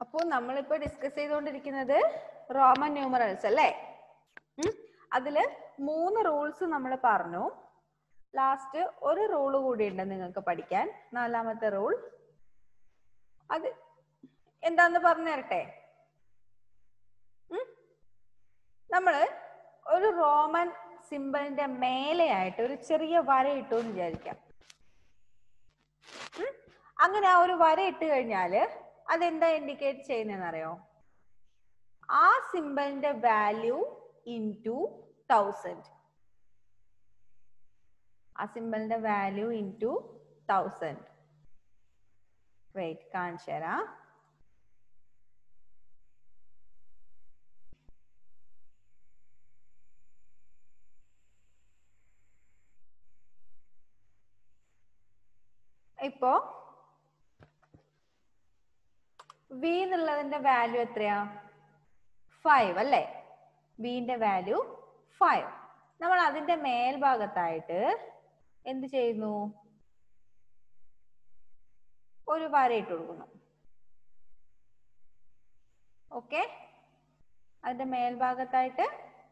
അപ്പോൾ നമ്മളിപ്പോ ഡിസ്കസ് ചെയ്തുകൊണ്ടിരിക്കുന്നത് റോമൻ ന്യൂമറൽസ് അല്ലേ ഉം. അതില് മൂന്ന് റൂൾസ് നമ്മൾ പറഞ്ഞു ലാസ്റ്റ് ഒരു റൂള് കൂടി ഉണ്ട് നിങ്ങൾക്ക് പഠിക്കാൻ നാലാമത്തെ റൂൾ അത് എന്താന്ന് പറഞ്ഞു തരട്ടെ ഉം. നമ്മള് ഒരു റോമൻ സിമ്പിളിന്റെ മേലെയായിട്ട് ഒരു ചെറിയ വര ഇട്ടു എന്ന് വിചാരിക്കാം ഉം. അങ്ങനെ ആ ഒരു വര ഇട്ട് കഴിഞ്ഞാല് അതെന്താ ഇൻഡിക്കേറ്റ് ചെയ്യുന്നതെന്ന് അറിയോ ആ സിമ്പിളിന്റെ വാല്യൂ ഇൻറ്റു തൗസൻഡ് ആ സിമ്പിളിന്റെ വാല്യൂ ഇൻറ്റു തൗസൻഡ് വെയിറ്റ് കാണിച്ചു തരാം ഇപ്പോ വി എന്നുള്ളതിന്റെ വാല്യൂ എത്രയാ ഫൈവ് അല്ലേ വിന്റെ വാല്യൂ ഫൈവ് നമ്മൾ അതിന്റെ മേൽഭാഗത്തായിട്ട് എന്ത് ചെയ്യുന്നു ഒരു വര ഇട്ട് കൊടുക്കുന്നു ഓക്കെ അതിന്റെ മേൽഭാഗത്തായിട്ട്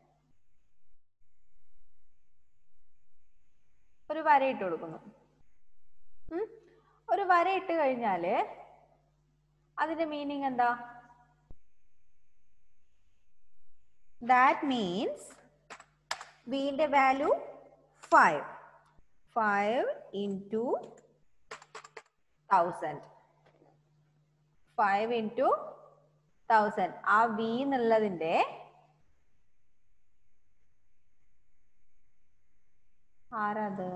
ഒരു വര ഇട്ട് കൊടുക്കുന്നു ഉം. ഒരു വര ഇട്ട് കഴിഞ്ഞാല് അതിന്റെ മീനിങ് എന്താ ദാറ്റ് മീൻസ് വിന്റെ value five five into thousand five into thousand ആ വി എന്നുള്ളതിന്റെ ആരാത്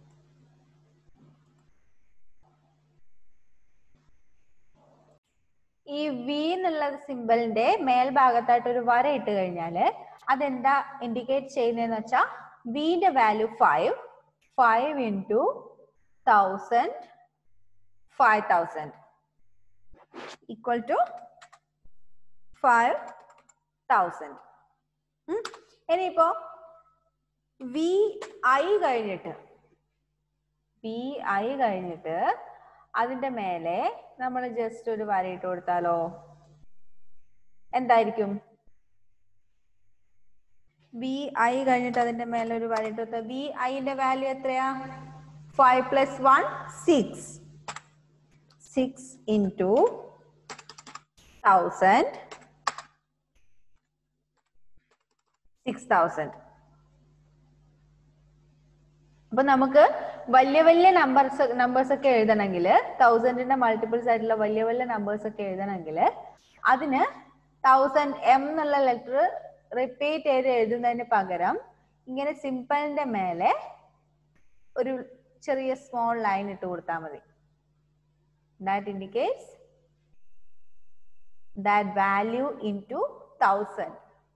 ഈ വി എന്നുള്ള സിമ്പിളിന്റെ മേൽഭാഗത്തായിട്ട് ഒരു വര ഇട്ട് കഴിഞ്ഞാല് അതെന്താ ഇൻഡിക്കേറ്റ് ചെയ്യുന്നതെന്ന് വെച്ചാൽ വിന്റെ value five five into thousand five thousand equal to five thousand ഇനിയിപ്പോ വി ഐ കഴിഞ്ഞിട്ട് വി ഐ കഴിഞ്ഞിട്ട് അതിന്റെ മേലെ നമ്മൾ ജസ്റ്റ് ഒരു വരയിട്ട് കൊടുത്താലോ എന്തായിരിക്കും വി ഐ കഴിഞ്ഞിട്ട് അതിന്റെ മേലെ ഒരു വരയിട്ട് കൊടുത്താൽ വി ഐന്റെ വാല്യൂ എത്രയാ five plus one six six into thousand six thousand അപ്പൊ നമുക്ക് വലിയ വലിയ നമ്പേഴ്സ് നമ്പേഴ്സ് ഒക്കെ എഴുതണമെങ്കിൽ തൗസൻഡിന്റെ മൾട്ടിപ്പിൾസ് ആയിട്ടുള്ള വലിയ വലിയ നമ്പേഴ്സ് ഒക്കെ എഴുതണമെങ്കിൽ അതിന് തൗസൻഡ് എം എന്നുള്ള ലെറ്റർ റിപ്പീറ്റ് ചെയ്ത് എഴുതുന്നതിന് പകരം ഇങ്ങനെ സിമ്പിളിന്റെ മേലെ ഒരു ചെറിയ സ്മോൾ ലൈൻ ഇട്ട് കൊടുത്താൽ മതി that indicates that value into thousand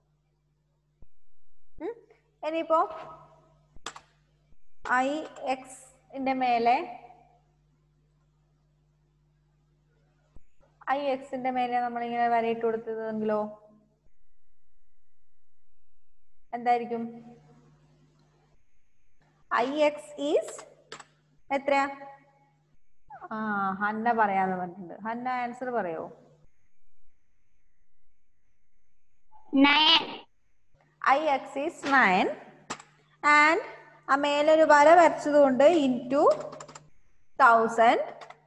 ഇനിയിപ്പോ ഐ എക്സിന്റെ മേലെ ഐ എക്സിന്റെ മേലെ നമ്മൾ ഇങ്ങനെ വരയിട്ട് കൊടുത്തതെങ്കിലോ എന്തായിരിക്കും ഐ എക്സ് ഈസ് എത്രയാ ആ ഹന്ന പറയാന്ന് പറഞ്ഞിട്ടുണ്ട് ഹന്ന ആൻസർ പറയോ nine, I X is nine and ആ മേലൊരു വര വരച്ചത് കൊണ്ട് into thousand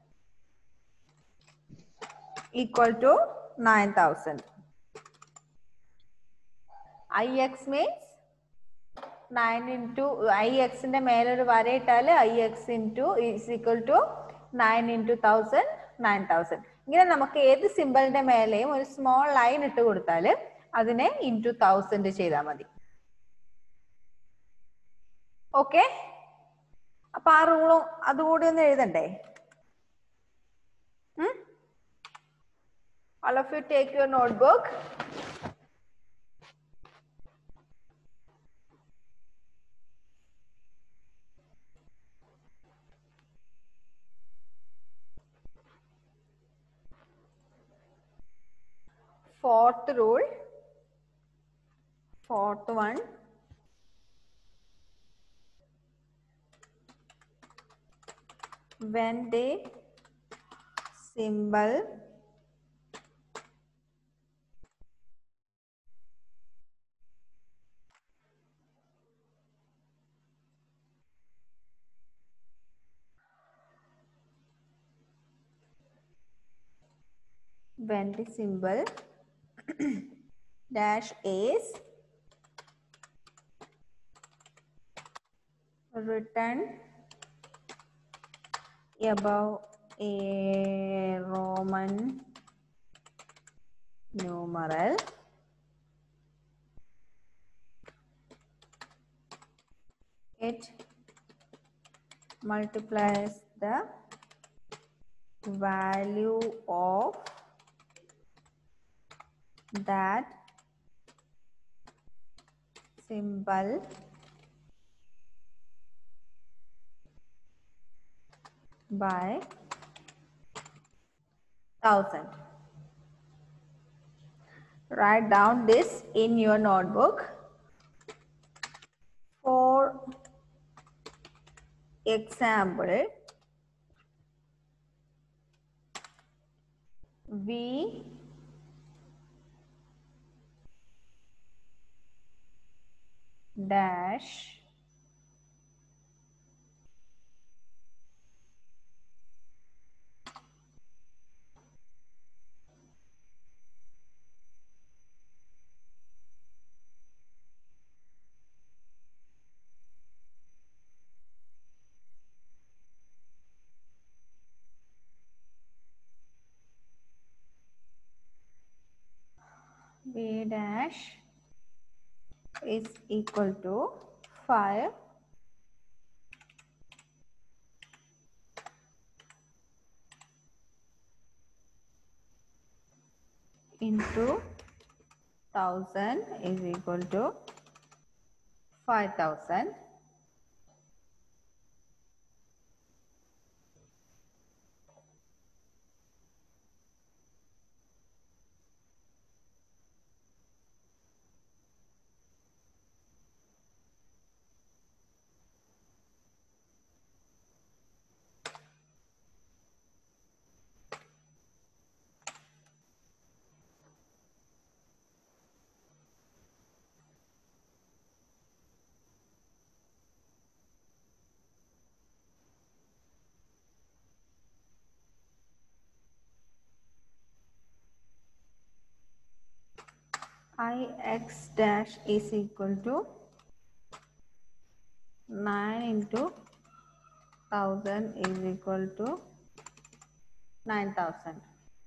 equal to nine thousand I X means nine into I എക്സിന്റെ മേലൊരു വര ഇട്ടാൽ I X into is equal to nine into thousand nine thousand ഇങ്ങനെ നമുക്ക് ഏത് സിമ്പിളിന്റെ മേലെയും ഒരു സ്മോൾ ലൈൻ ഇട്ട് കൊടുത്താൽ അതിനെ ഇൻറ്റു തൗസൻഡ് ചെയ്താൽ മതി ഓക്കെ അപ്പൊ ആ റൂളും അതുകൂടി ഒന്ന് എഴുതണ്ടേ all of you take your notebook fourth rule fourth one when the symbol when the symbol dash is written above a Roman numeral it multiplies the value of that symbol by thousand. Write down this in your notebook. For example, we dash v dash is equal to 5 into 1000 is equal to 5000 ix dash is equal to 9 into 1000 is equal to 9000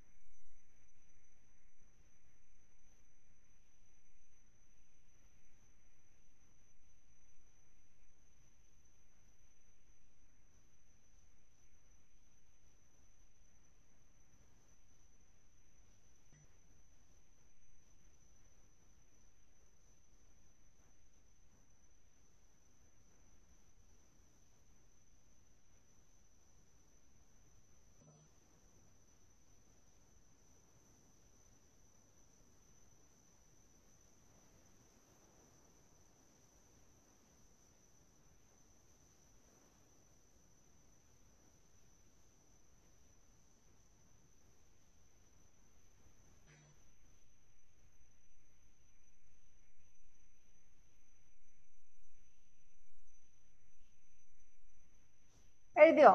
എഴുതിയോ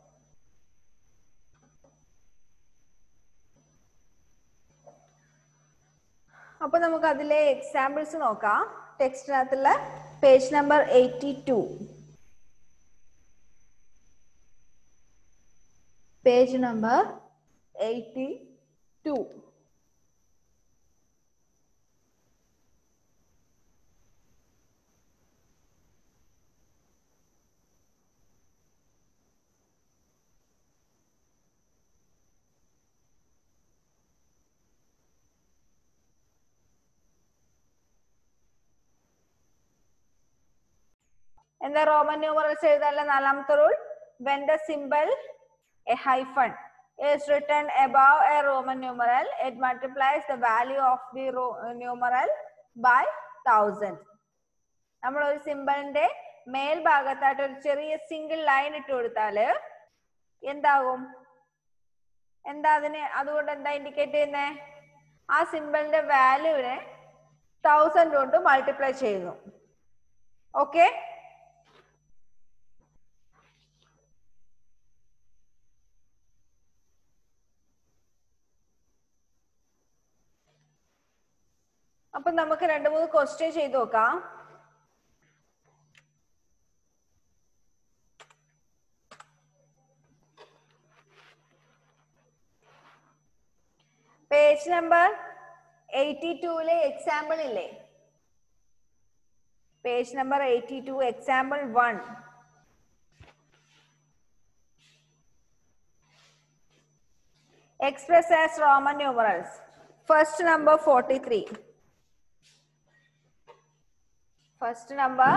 അപ്പൊ നമുക്ക് അതിലെ examples നോക്കാം ടെക്സ്റ്റിനകത്തുള്ള page number eighty two page number eighty two എന്താ Roman numerals എഴുതാനുള്ള നാലാമത്തെ rule when the symbol a hyphen is written above a Roman numeral, it multiplies the value of the ro- numeral by thousand. നമ്മൾ ഒരു സിമ്പിളിന്റെ മേൽഭാഗത്തായിട്ട് ഒരു ചെറിയ single line ഇട്ട് കൊടുത്താല് എന്താകും എന്താ അതിന് അതുകൊണ്ട് എന്താ ഇൻഡിക്കേറ്റ് ചെയ്യുന്നേ ആ സിമ്പിളിന്റെ വാല്യൂവിനെ തൗസൻഡ് കൊണ്ട് മൾട്ടിപ്ലൈ ചെയ്യുന്നു ഓക്കെ അപ്പൊ നമുക്ക് രണ്ട് മൂന്ന് ക്വസ്റ്റ്യൻ ചെയ്ത് നോക്കാം പേജ് നമ്പർ എയ്റ്റി ടൂലെ എക്സാമ്പിൾ ഇല്ലേ page number eighty two example one express as Roman numerals. First number 43. First number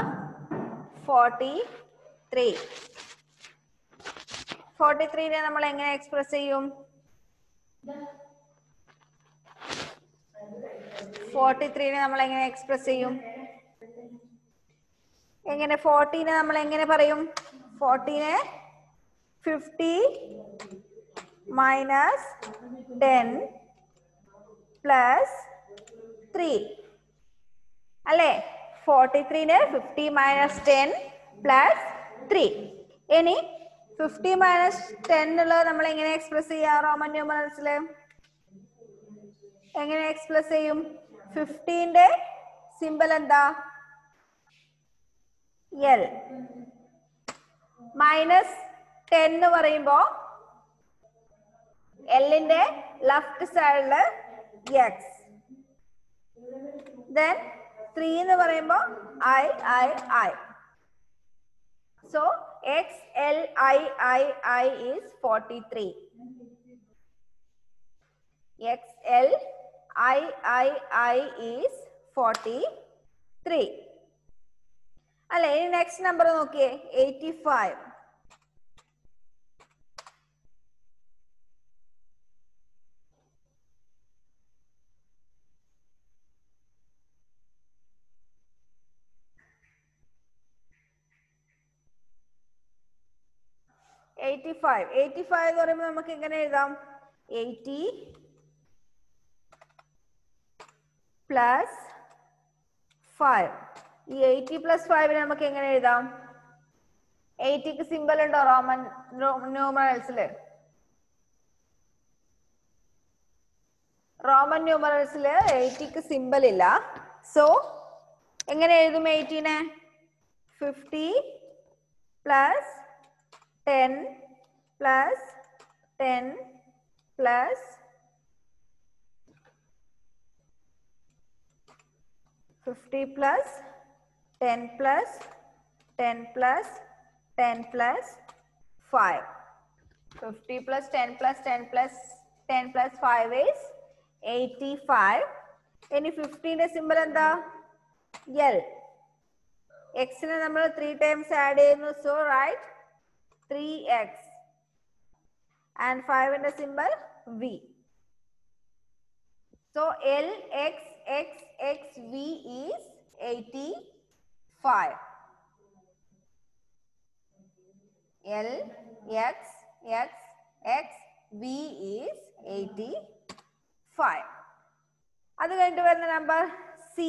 43. 43 നെ നമ്മൾ എങ്ങനെ എക്സ്പ്രസ് ചെയ്യും ഫോർട്ടി ത്രീനെ നമ്മൾ എങ്ങനെ എക്സ്പ്രസ് ചെയ്യും എങ്ങനെ ഫോർട്ടീനെ നമ്മൾ എങ്ങനെ പറയും ഫോർട്ടീനെ ഫിഫ്റ്റി minus 10 plus 3 അല്ലേ ഫോർട്ടി ത്രീന് fifty minus ten plus three ഇനി ഫിഫ്റ്റി മൈനസ് ടെൻ ഉള്ളത് നമ്മൾ എങ്ങനെ എക്സ്പ്രസ് ചെയ്യാം റോമൻ ന്യൂമറൽസിൽ എങ്ങനെ എക്സ്പ്രസ് ചെയ്യും ഫിഫ്റ്റീന്റെ സിമ്പൽ എന്താ എൽ മൈനസ് ടെൻ എന്ന് പറയുമ്പോ എല്ലിന്റെ ലെഫ്റ്റ് സൈഡില് എക്സ് ദെൻ ത്രീ എന്ന് പറയുമ്പോ I I I so X L I I I is forty three X L I I I is forty three അല്ലെ ഇനി നെക്സ്റ്റ് നമ്പർ നോക്കിയേ eighty five eighty five eighty five എന്ന് പറയുമ്പോൾ നമുക്ക് എങ്ങനെ എഴുതാം എയ്റ്റി പ്ലസ് ഫൈവ് ഈ eighty plus ഫൈവിന് നമുക്ക് എങ്ങനെ എഴുതാം എയ്റ്റിക്ക് സിമ്പൽ ഉണ്ടോ റോമൻ ന്യൂമറൽസില് റോമൻ ന്യൂമറൽസില് എയ്റ്റിക്ക് സിമ്പൽ ഇല്ല സോ എങ്ങനെ എഴുതും എയ്റ്റീനെ fifty plus ten plus ten plus fifty plus ten plus ten plus ten plus five fifty plus ten plus ten plus ten plus five is eighty five ഇനി ഫിഫ്റ്റീൻ്റെ symbol എന്താ L എക്സിനെ നമ്മൾ three times add ചെയ്യുന്നു so write three X and ഫൈവിന്റെ symbol V so L X X X V is eighty five L X X X V is eighty five അത് കഴിഞ്ഞിട്ട് വരുന്ന number C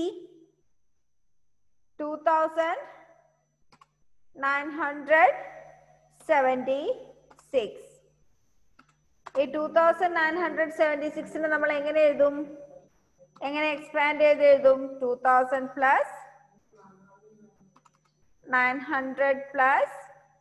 two thousand nine hundred seventy six ഈ two thousand nine hundred seventy സിക്സിന് നമ്മൾ എങ്ങനെ എഴുതും എങ്ങനെ expand ചെയ്ത് എഴുതും two thousand plus nine hundred plus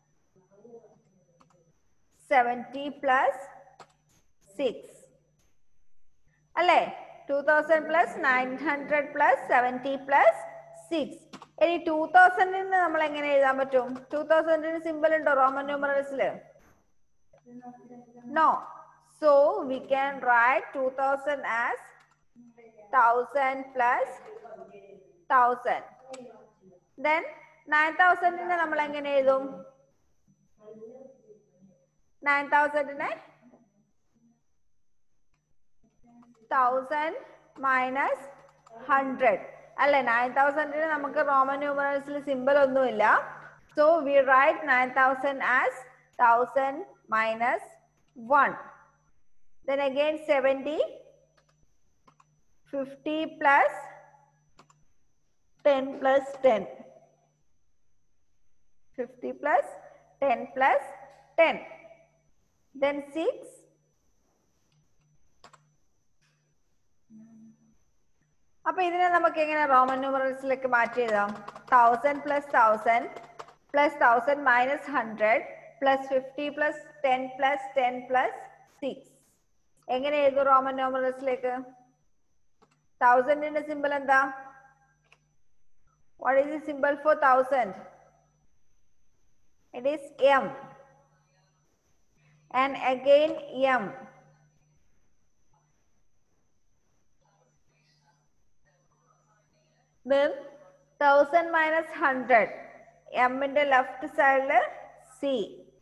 seventy plus six അല്ലേ two thousand plus nine hundred plus seventy plus six ഇനി ടൂ തൗസൻഡിന് നമ്മൾ എങ്ങനെ എഴുതാൻ പറ്റും ടൂ തൗസൻഡിന് സിമ്പിൾ ഉണ്ടോ റോമൻ ന്യൂമറൽസിൽ no so we can write two thousand as thousand plus thousand then nine തൗസൻഡിനെ നമ്മൾ എങ്ങനെ എഴുതും നയൻ തൗസൻഡിനെ തൗസൻഡ് മൈനസ് ഹൺഡ്രഡ് അല്ലെ നയൻ തൗസൻഡിന് നമുക്ക് റോമൻ ന്യൂമറൽസിൽ സിമ്പിൾ ഒന്നുമില്ല so we write nine thousand as thousand minus one then again seventy fifty plus ten plus ten fifty plus ten plus ten then six അപ്പൊ ഇതിനെ നമുക്ക് എങ്ങനെ റോമൻ ന്യൂമറൽസിലേക്ക് മാറ്റി എഴുതാം thousand plus thousand plus thousand minus hundred plus fifty plus ten plus ten plus six എങ്ങനെ എഴുതും Roman ന്യൂമറൽസിലേക്ക് തൗസൻഡിന്റെ സിമ്പിൾ എന്താ what is the symbol for thousand it is m and again m then 1000 minus 100 m ന്റെ left സൈഡില് c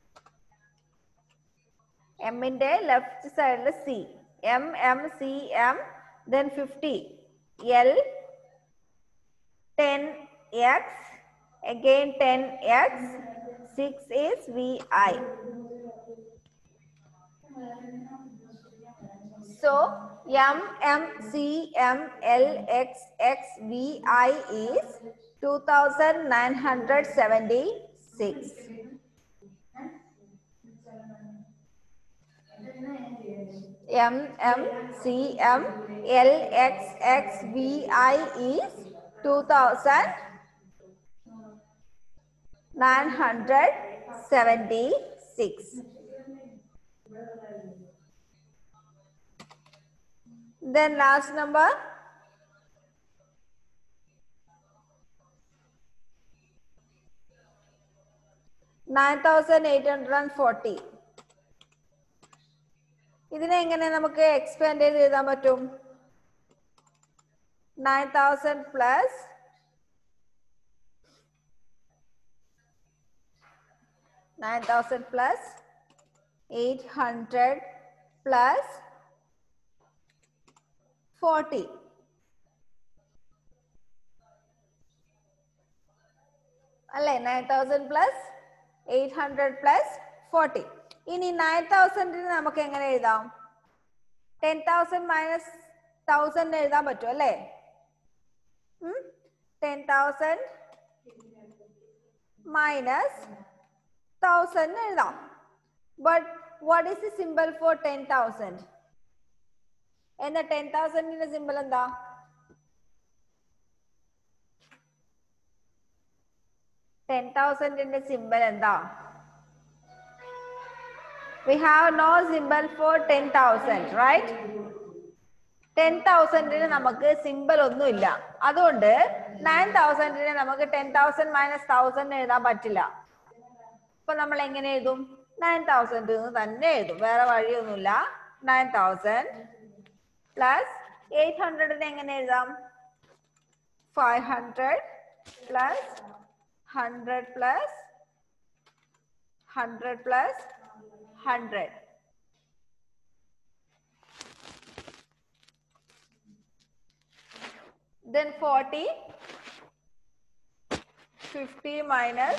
m ന്റെ left സൈഡില് c m m c m then 50 l 10x again 10x 6 is vi so m m c m l x x v i is 2976 m m c m l x x v i is 2000 976. Then last number. Nine thousand eight hundred and forty. ഇതിനെ എങ്ങനെ നമുക്ക് expand ചെയ്ത് എഴുതാൻ പറ്റും nine thousand plus nine thousand plus eight hundred plus forty. അല്ലേ nine thousand plus eight hundred plus forty ഇനി nine തൗസൻഡിന് നമുക്ക് എങ്ങനെ എഴുതാം ടെൻ തൗസൻഡ് മൈനസ് തൗസൻഡ് എഴുതാൻ പറ്റും അല്ലേ ടെൻ തൗസൻഡ് മൈനസ് തൗസൻഡ് എഴുതാം but what is the symbol for ten thousand എന്താ ടെൻ തൗസൻഡിന്റെ സിമ്പിൾ എന്താ ടെൻ തൗസൻഡിന്റെ സിമ്പിൾ എന്താ we have no symbol for ten thousand right ten തൗസൻഡിന് നമുക്ക് സിമ്പിൾ ഒന്നുമില്ല അതുകൊണ്ട് നയൻ തൗസൻഡിന് നമുക്ക് ടെൻ തൗസൻഡ് മൈനസ് തൗസൻഡ് എഴുതാൻ പറ്റില്ല അപ്പൊ നമ്മൾ എങ്ങനെ എഴുതും നയൻ തൗസൻഡ് തന്നെ എഴുതും വേറെ വഴിയൊന്നുമില്ല നയൻ തൗസൻഡ് പ്ലസ് എയ്റ്റ് ഹൺഡ്രഡിന് എങ്ങനെ എഴുതാം five hundred plus hundred plus hundred plus hundred then 40 50 minus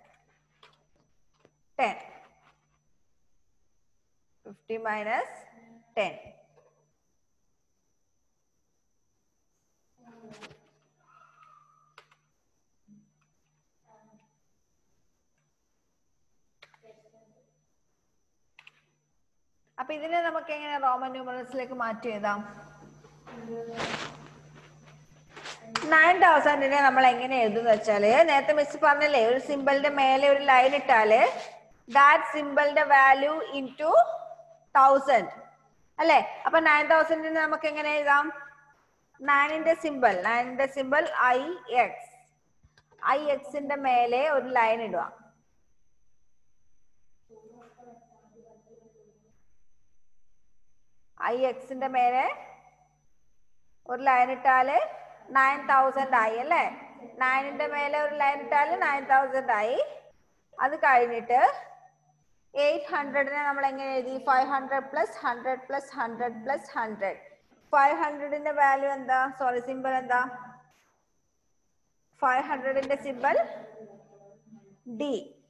10 50 minus 10 അപ്പൊ ഇതിനെ നമുക്ക് എങ്ങനെ റോമൻ ന്യൂമറൽസിലേക്ക് മാറ്റി എഴുതാം നയൻ തൗസൻഡിനെ നമ്മൾ എങ്ങനെ എഴുതുന്ന വെച്ചാല് നേരത്തെ മിസ് പറഞ്ഞല്ലേ ഒരു സിമ്പിളിന്റെ മേലെ ഒരു ലൈൻ ഇട്ടാല് ദാറ്റ് സിമ്പിളിന്റെ വാല്യൂ ഇൻ ടു തൗസൻഡ് അല്ലെ അപ്പൊ നയൻ തൗസൻഡിന് നമുക്ക് എങ്ങനെ എഴുതാം നയനിന്റെ സിമ്പിൾ നയനിന്റെ സിമ്പിൾ ഐ എക്സ് ഐ എക്സിന്റെ മേലെ ഒരു ലൈൻ ഇടുക ഐ എക്സിന്റെ മേലെ ഒരു ലൈൻ ഇട്ടാല് നയൻ തൗസൻഡ് ആയി അല്ലേ നയനിന്റെ മേലെ ഒരു ലൈൻ ഇട്ടാല് നയൻ തൗസൻഡ് ആയി അത് കഴിഞ്ഞിട്ട് എയ്റ്റ് ഹൺഡ്രഡിനെ നമ്മൾ എങ്ങനെ എഴുതി five hundred plus hundred plus hundred plus hundred five ഹൺഡ്രഡിന്റെ വാല്യൂ എന്താ സോറി സിമ്പിൾ എന്താ ഫൈവ് ഹൺഡ്രഡിന്റെ symbol D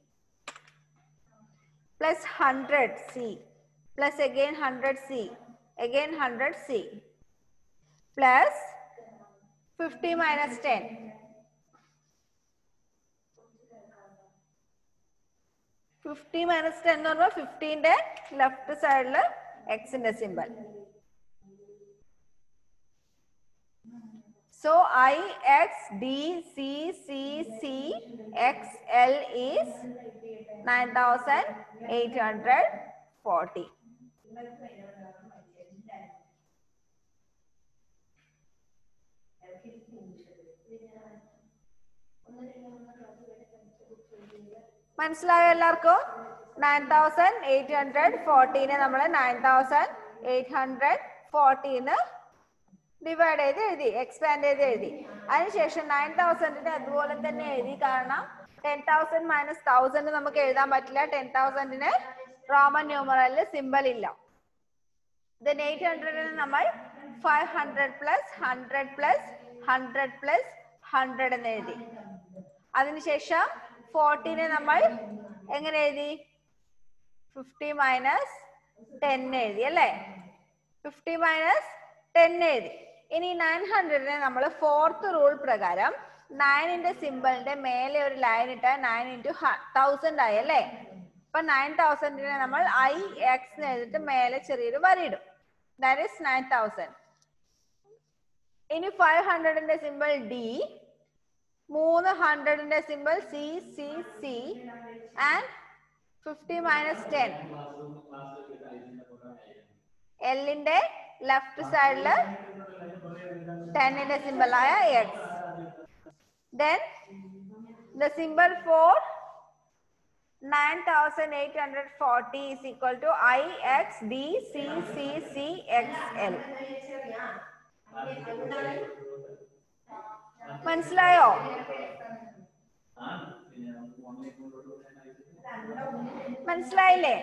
plus hundred C plus again hundred C again hundred C plus fifty minus ten fifty minus ten എന്ന് പറയുമ്പോൾ ഫിഫ്റ്റീന്റെ left സൈഡില് എക്സിന്റെ symbol So I, X, D, C, C, C, X, L is 9840. മനസ്സിലായോ എല്ലാവർക്കും nine thousand eight hundred ഫോർട്ടീനെ നമ്മൾ nine thousand eight hundred ഫോർട്ടീന്ന് ഡിവൈഡ് ചെയ്ത് എഴുതി എക്സ്പാൻഡ് ചെയ്ത് എഴുതി അതിനുശേഷം നയൻ തൗസൻഡിന് അതുപോലെ തന്നെ എഴുതി കാരണം ടെൻ തൗസൻഡ് മൈനസ് തൗസൻഡ് നമുക്ക് എഴുതാൻ പറ്റില്ല ടെൻ തൗസൻഡിന് റോമൻ ന്യൂമറലിൽ സിമ്പൽ ഇല്ല ദെൻ എയ്റ്റ് ഹൺഡ്രഡിന് നമ്മൾ five hundred plus hundred plus hundred plus hundred എന്ന് എഴുതി അതിനുശേഷം ഫോർട്ടീനെ നമ്മൾ എങ്ങനെ എഴുതി ഫിഫ്റ്റി മൈനസ് ടെൻ എഴുതി അല്ലേ ഫിഫ്റ്റി മൈനസ് ടെൻ എഴുതി ഇനി നയൻ ഹൺഡ്രഡിനെ നമ്മൾ ഫോർത്ത് റൂൾ പ്രകാരം നയനിന്റെ സിമ്പിളിന്റെ മേലെ ഒരു ലൈൻ ഇട്ടാൽ നയൻ ഇൻറ്റു തൗസൻഡ് ആയി അല്ലേ അപ്പൊ നയൻ തൗസൻഡിനെ നമ്മൾ ഐ എക്സ് എഴുതിട്ട് മേലെ ചെറിയൊരു വരയിടും ദാറ്റ് ഇസ് നയൻ തൗസൻഡ് ഇനി ഫൈവ് ഹൺഡ്രഡിന്റെ സിമ്പിൾ ഡി മൂന്ന് ഹൺഡ്രഡിന്റെ symbol C C C and fifty minus ten എല്ലിന്റെ ലെഫ്റ്റ് സൈഡില് ടെന്നിന്റെ സിമ്പിൾ ആയ X then the symbol for nine thousand eight hundred forty is equal to I X D C C C X L മനസ്സിലായോ മനസ്സിലായില്ലേ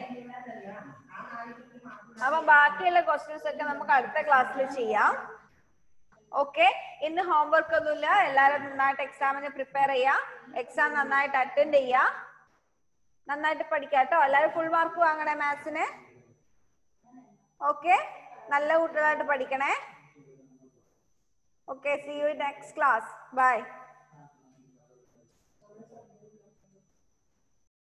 അപ്പൊ ബാക്കിയുള്ള questions ഒക്കെ നമുക്ക് അടുത്ത ക്ലാസ്സിൽ ചെയ്യാം ഓക്കെ ഇന്ന് ഹോംവർക്ക് ഒന്നുമില്ല എല്ലാവരും നന്നായിട്ട് എക്സാമിന് പ്രിപ്പയർ ചെയ്യാം എക്സാം നന്നായിട്ട് അറ്റൻഡ് ചെയ്യാം നന്നായിട്ട് പഠിക്കാട്ടോ എല്ലാവരും ഫുൾ മാർക്ക് വാങ്ങണേ മാത്സിന് ഓക്കെ നല്ല കുട്ടികളായിട്ട് പഠിക്കണേ okay see you next class by